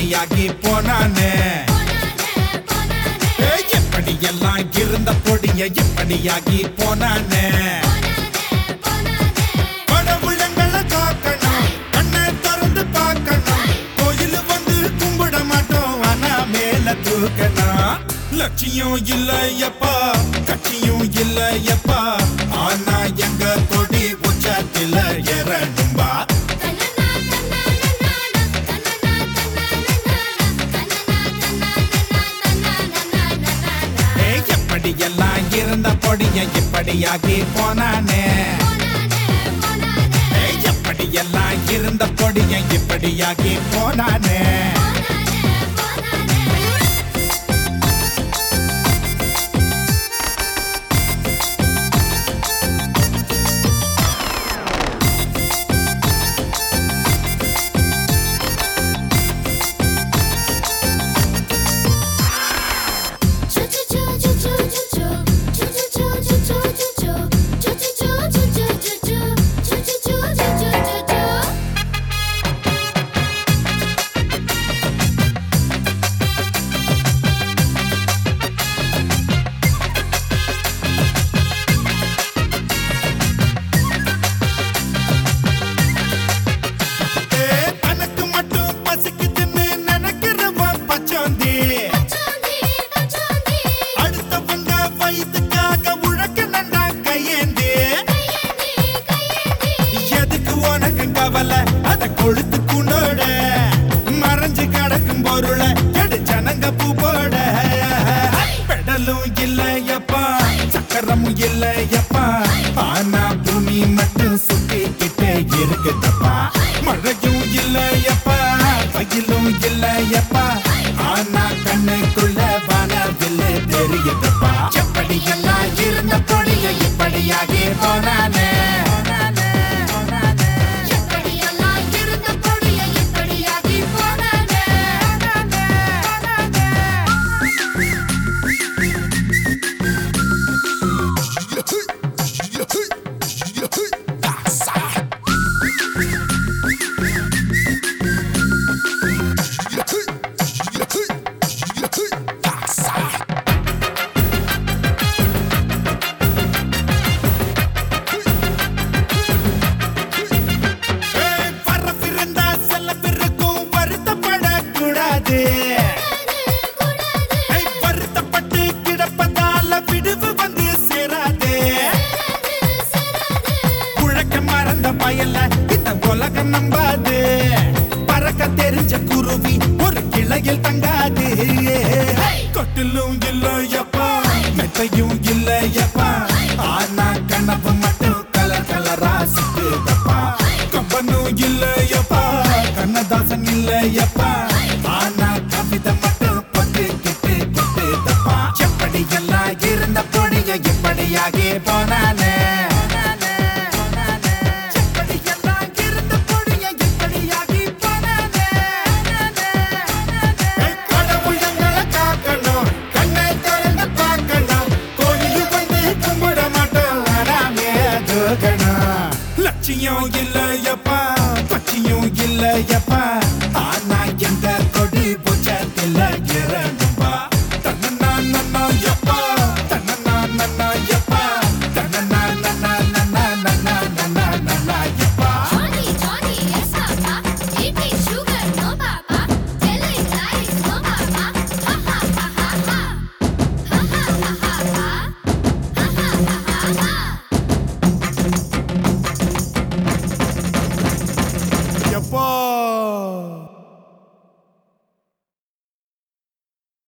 இப்படியாகி போனானே ஏய், எப்படி எல்லாம் இருந்த பொடிய இப்படியாகி போனானே கடவுளங்களை காக்கணும் கண்ணை திறந்து பார்க்கணும் கோயில் வந்து கும்பிட மாட்டோம் ஆனா மேல தூக்கணும் லட்சியம் இல்லையப்பா கட்சியும் இல்லையப்பா ஆனா எங்க கொடி உச்சத்தில ஏறணும்பா ஏய், எப்படி எல்லாம் இருந்த பொடிய இப்படியாகி போனானே ஏய், எப்படி எல்லாம் இருந்த பொடிய இப்படியாகி போனானே ஏய், தனக்கு மட்டும் பசிக்குதுன்னு நினைக்கிறவன் பச்சோந்தி அடுத்தவங்க வயிற்றுக்காக உழைக்க நண்டா கையேந்தி எதுக்கு உனக்கு கவலை அத கொழுத்து குண்டோட மறைஞ்சு கிடக்கும் பொருளை எடு ஜனங்க பூ போட பெடலும் இல்லையப்பா சக்கரமும் இல்லையப்பா ஆனா பூமி மட்டும் சுத்திக்கிட்டே இருக்குதப்பா மழையும் இல்லையப்பா வயலும் இல்லையப்பா ஆனா கண்ணுக்குள்ள வானவில்லை தெரியுதப்பா எப்படி எல்லாம் இருந்த பொடிய இப்படியாகி போனானே ஏய், வரவிருந்தா செலவிருக்கும் வருத்தப்படக்கூடாது ஏய், வருத்தப்பட்டு கிடப்பதால விடுவு வந்து சேராது குழக்க மறந்த பயல இந்த உலகம் நம்பாது பறக்க தெரிஞ்ச குருவி ஒரு கிளையில் தங்காது கொட்டிலும் இல்லையப்பா மெத்தையும் இல்லையப்பா ஆனா கனவு மட்டும் கலர் கலரா சுத்துதப்பா கம்பனும் இல்லையப்பா கண்ணதாசன் இல்லையப்பா ஆனா கவிதை மட்டும் பட்டு கிட்டு கிட்டுதப்பா எப்படி எல்லாம் இருந்த பொடிய இப்படியாகி போனானே எப்படியெல்லாம் இருந்த பொடிய இப்படியாகி போனானே கடவுள் எங்களை காக்கணும் கண்ணை திறந்து பார்க்கணும் கோயில் வந்து கும்பிட மாட்டோம் ஆனாமே தூக்கணும் லட்சியம் இல்லையப்பா கட்சியும் இல்லையப்பா